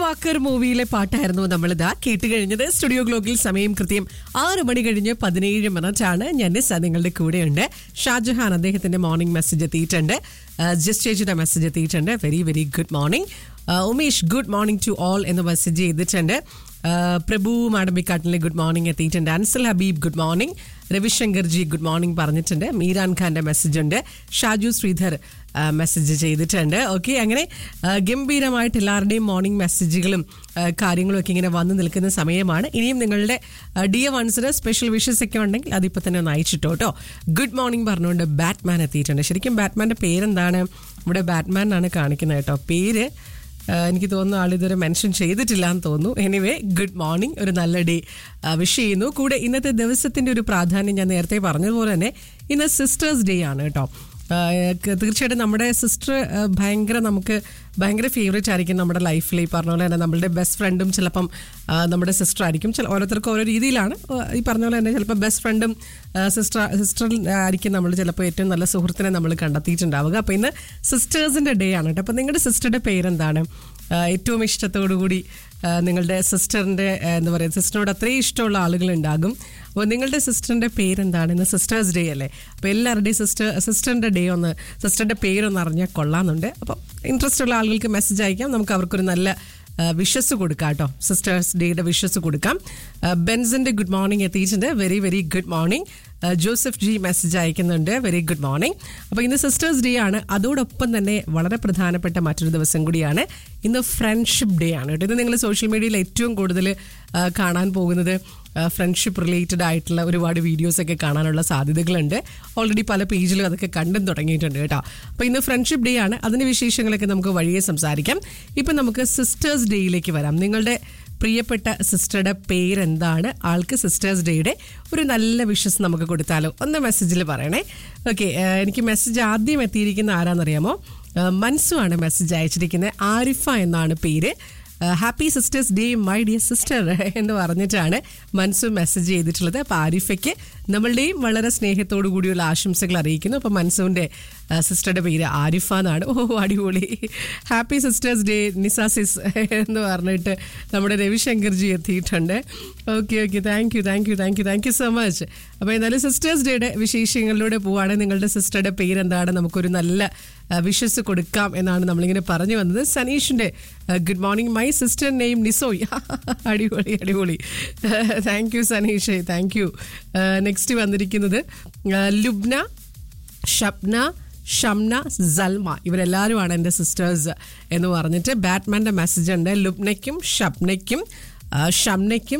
walker മൂവിയിലെ പാട്ടായിരുന്നു നമ്മളിതാ കേട്ട് കഴിഞ്ഞത് സ്റ്റുഡിയോ ഗ്ലോക്കിൽ സമയം കൃത്യം ആറ് മണി കഴിഞ്ഞ് പതിനേഴ് മിനിറ്റാണ് ഞാൻ നിസ്സ നിങ്ങളുടെ കൂടെയുണ്ട് ഷാജഹാൻ അദ്ദേഹത്തിന്റെ മോർണിംഗ് മെസ്സേജ് എത്തിയിട്ടുണ്ട് ജസ്റ്റ് ചേച്ചിയുടെ മെസ്സേജ് എത്തിയിട്ടുണ്ട് very very good morning Umesh good morning to all എന്ന് മെസ്സേജ് ചെയ്തിട്ടുണ്ട് ആ, പ്രഭു മാടമ്പിക്കാട്ടിലെ ഗുഡ് മോർണിംഗ് എത്തിയിട്ടുണ്ട് Ansal Habib good morning Ravishankar ji good morning പറഞ്ഞിട്ടുണ്ട് മീരാൻ ഖാന്റെ മെസ്സേജ് ഉണ്ട് ഷാജു ശ്രീധർ ആ, മെസ്സേജ് ചെയ്തിട്ടുണ്ട് ഓക്കെ അങ്ങനെ ആ, ഗംഭീരമായിട്ട് എല്ലാവരുടെയും മോർണിംഗ് മെസ്സേജുകളും ആ, കാര്യങ്ങളും ഒക്കെ ഇങ്ങനെ വന്നു നിൽക്കുന്ന സമയമാണ് ഇനിയും നിങ്ങളുടെ ഡിയ വൺസിന് സ്പെഷ്യൽ വിഷസ് ഒക്കെ ഉണ്ടെങ്കിൽ അതിപ്പോൾ തന്നെ ഒന്ന് അയച്ചിട്ടോ കേട്ടോ ഗുഡ് മോർണിംഗ് പറഞ്ഞുകൊണ്ട് ബാറ്റ്മാൻ എത്തിയിട്ടുണ്ട് ശരിക്കും ബാറ്റ്മാൻ്റെ പേരെന്താണ് ഇവിടെ ബാറ്റ്മാൻ ആണ് കാണിക്കുന്നത് കേട്ടോ പേര് ആ, എനിക്ക് തോന്നുന്നു ആൾ ഇതുവരെ മെൻഷൻ ചെയ്തിട്ടില്ല എന്ന് തോന്നുന്നു എനിവേ ഗുഡ് മോർണിംഗ് ഒരു നല്ല ഡേ വിഷ് ചെയ്യുന്നു കൂടെ ഇന്നത്തെ ദിവസത്തിന്റെ ഒരു പ്രാധാന്യം ഞാൻ നേരത്തെ പറഞ്ഞതുപോലെ തന്നെ ഇന്ന് സിസ്റ്റേഴ്സ് ഡേ ആണ് കേട്ടോ ആ, ക- തീർച്ചയായിട്ടും നമ്മുടെ സിസ്റ്റർ ഭയങ്കര നമുക്ക് ഭയങ്കര ഫേവറേറ്റ് ആയിരിക്കും നമ്മുടെ ലൈഫിൽ ഈ പറഞ്ഞ പോലെ തന്നെ നമ്മളുടെ ബെസ്റ്റ് ഫ്രണ്ടും ചിലപ്പം ആ, നമ്മുടെ സിസ്റ്റർ ആയിരിക്കും ചില ഓരോരുത്തർക്കും ഓരോ രീതിയിലാണ് ആ, ഈ പറഞ്ഞ പോലെ തന്നെ ചിലപ്പോൾ ബെസ്റ്റ് ഫ്രണ്ടും സിസ്റ്റർ സിസ്റ്റർ ആയിരിക്കും നമ്മൾ ചിലപ്പോൾ ഏറ്റവും നല്ല സുഹൃത്തിനെ നമ്മൾ കണ്ടെത്തിയിട്ടുണ്ടാവുക അപ്പോൾ ഇന്ന് സിസ്റ്റേഴ്സിൻ്റെ ഡേ ആണ് കേട്ടോ അപ്പോൾ നിങ്ങളുടെ സിസ്റ്ററുടെ പേരെന്താണ് ആ, ഏറ്റവും ഇഷ്ടത്തോടു കൂടി ആ, നിങ്ങളുടെ സിസ്റ്ററിൻ്റെ എന്താ പറയുക സിസ്റ്ററിനോട് അത്രയും ഇഷ്ടമുള്ള ആളുകളുണ്ടാകും അപ്പോൾ നിങ്ങളുടെ സിസ്റ്ററിൻ്റെ പേരെന്താണ് ഇന്ന് സിസ്റ്റേഴ്സ് ഡേ അല്ലേ അപ്പോൾ എല്ലാവരുടെയും സിസ്റ്റർ സിസ്റ്ററിൻ്റെ ഡേ ഒന്ന് സിസ്റ്ററിൻ്റെ പേരൊന്ന് അറിഞ്ഞാൽ കൊള്ളാമെന്നുണ്ട് അപ്പോൾ ഇൻട്രസ്റ്റ് ഉള്ള ആളുകൾക്ക് മെസ്സേജ് അയക്കാം നമുക്ക് അവർക്കൊരു നല്ല വിഷസ് കൊടുക്കാം കേട്ടോ സിസ്റ്റേഴ്സ് ഡേയുടെ വിഷസ് കൊടുക്കാം ആ, ബെൻസിന്റെ ഗുഡ് മോർണിംഗ് എത്തിയിട്ടുണ്ട് വെരി വെരി ഗുഡ് മോർണിംഗ് ആ, ജോസഫ് ജി മെസ്സേജ് അയക്കുന്നുണ്ട് വെരി ഗുഡ് മോർണിംഗ് അപ്പോൾ ഇന്ന് സിസ്റ്റേഴ്സ് ഡേ ആണ് അതോടൊപ്പം തന്നെ വളരെ പ്രധാനപ്പെട്ട മറ്റൊരു ദിവസം കൂടിയാണ് ഇന്ന് ഫ്രണ്ട്ഷിപ്പ് ഡേ ആണ് കേട്ടോ ഇത് നിങ്ങൾ സോഷ്യൽ മീഡിയയിൽ ഏറ്റവും കൂടുതൽ ആ, കാണാൻ പോകുന്നത് ഫ്രണ്ട്ഷിപ്പ് റിലേറ്റഡ് ആയിട്ടുള്ള ഒരുപാട് വീഡിയോസ് ഒക്കെ കാണാനുള്ള സാധ്യതകളുണ്ട് ഓൾറെഡി പല പേജിലും അതൊക്കെ കണ്ടും തുടങ്ങിയിട്ടുണ്ട് കേട്ടോ അപ്പോൾ ഇന്ന് ഫ്രണ്ട്ഷിപ്പ് ഡേ ആണ് അതിൻ്റെ വിശേഷങ്ങളൊക്കെ നമുക്ക് വഴിയെ സംസാരിക്കാം ഇപ്പം നമുക്ക് സിസ്റ്റേഴ്സ് ഡേയിലേക്ക് വരാം നിങ്ങളുടെ പ്രിയപ്പെട്ട സിസ്റ്ററുടെ പേരെന്താണ് ആൾക്ക് സിസ്റ്റേഴ്സ് ഡേയുടെ ഒരു നല്ല വിഷസ് നമുക്ക് കൊടുത്താലോ ഒന്ന് മെസ്സേജിൽ പറയണേ ഓക്കെ എനിക്ക് മെസ്സേജ് ആദ്യം എത്തിയിരിക്കുന്ന ആരാന്നറിയാമോ ആ, മൻസു ആണ് മെസ്സേജ് അയച്ചിരിക്കുന്നത് ആരിഫ എന്നാണ് പേര് happy sisters day my dear sister എന്ന് പറഞ്ഞിട്ടാണ് മൻസു മെസ്സേജ് ചെയ്തിട്ടുള്ളത് അപ്പോൾ ആരിഫയ്ക്ക് നമ്മളുടെയും വളരെ സ്നേഹത്തോടു കൂടിയുള്ള ആശംസകൾ അറിയിക്കുന്നു അപ്പോൾ മൻസുവിൻ്റെ സിസ്റ്ററുടെ പേര് ആരിഫ എന്നാണ് ഓ അടിപൊളി ഹാപ്പി സിസ്റ്റേഴ്സ് ഡേ നിസാസിസ് എന്ന് പറഞ്ഞിട്ട് നമ്മുടെ രവിശങ്കർജി എത്തിയിട്ടുണ്ട് okay okay thank you thank you thank you thank you so much അപ്പോൾ എന്തായാലും സിസ്റ്റേഴ്സ് ഡേയുടെ വിശേഷങ്ങളിലൂടെ പോവാണ് നിങ്ങളുടെ സിസ്റ്ററുടെ പേരെന്താണ് നമുക്കൊരു നല്ല വിഷസ് കൊടുക്കാം എന്നാണ് നമ്മളിങ്ങനെ പറഞ്ഞു വന്നത് സനീഷിന്റെ good morning my sister name നിസോയ് അടിപൊളി അടിപൊളി thank you Saneesh thank you next വന്നിരിക്കുന്നത് ആ, ലുബ്ന ഷബ്ന ഷംന സൽമ ഇവരെല്ലാവരുമാണ് എൻ്റെ സിസ്റ്റേഴ്സ് എന്ന് പറഞ്ഞിട്ട് ബാറ്റ്മാൻ്റെ മെസ്സേജ് ഉണ്ട് ലുബ്നയ്ക്കും ഷബ്നയ്ക്കും ആ, ഷംനയ്ക്കും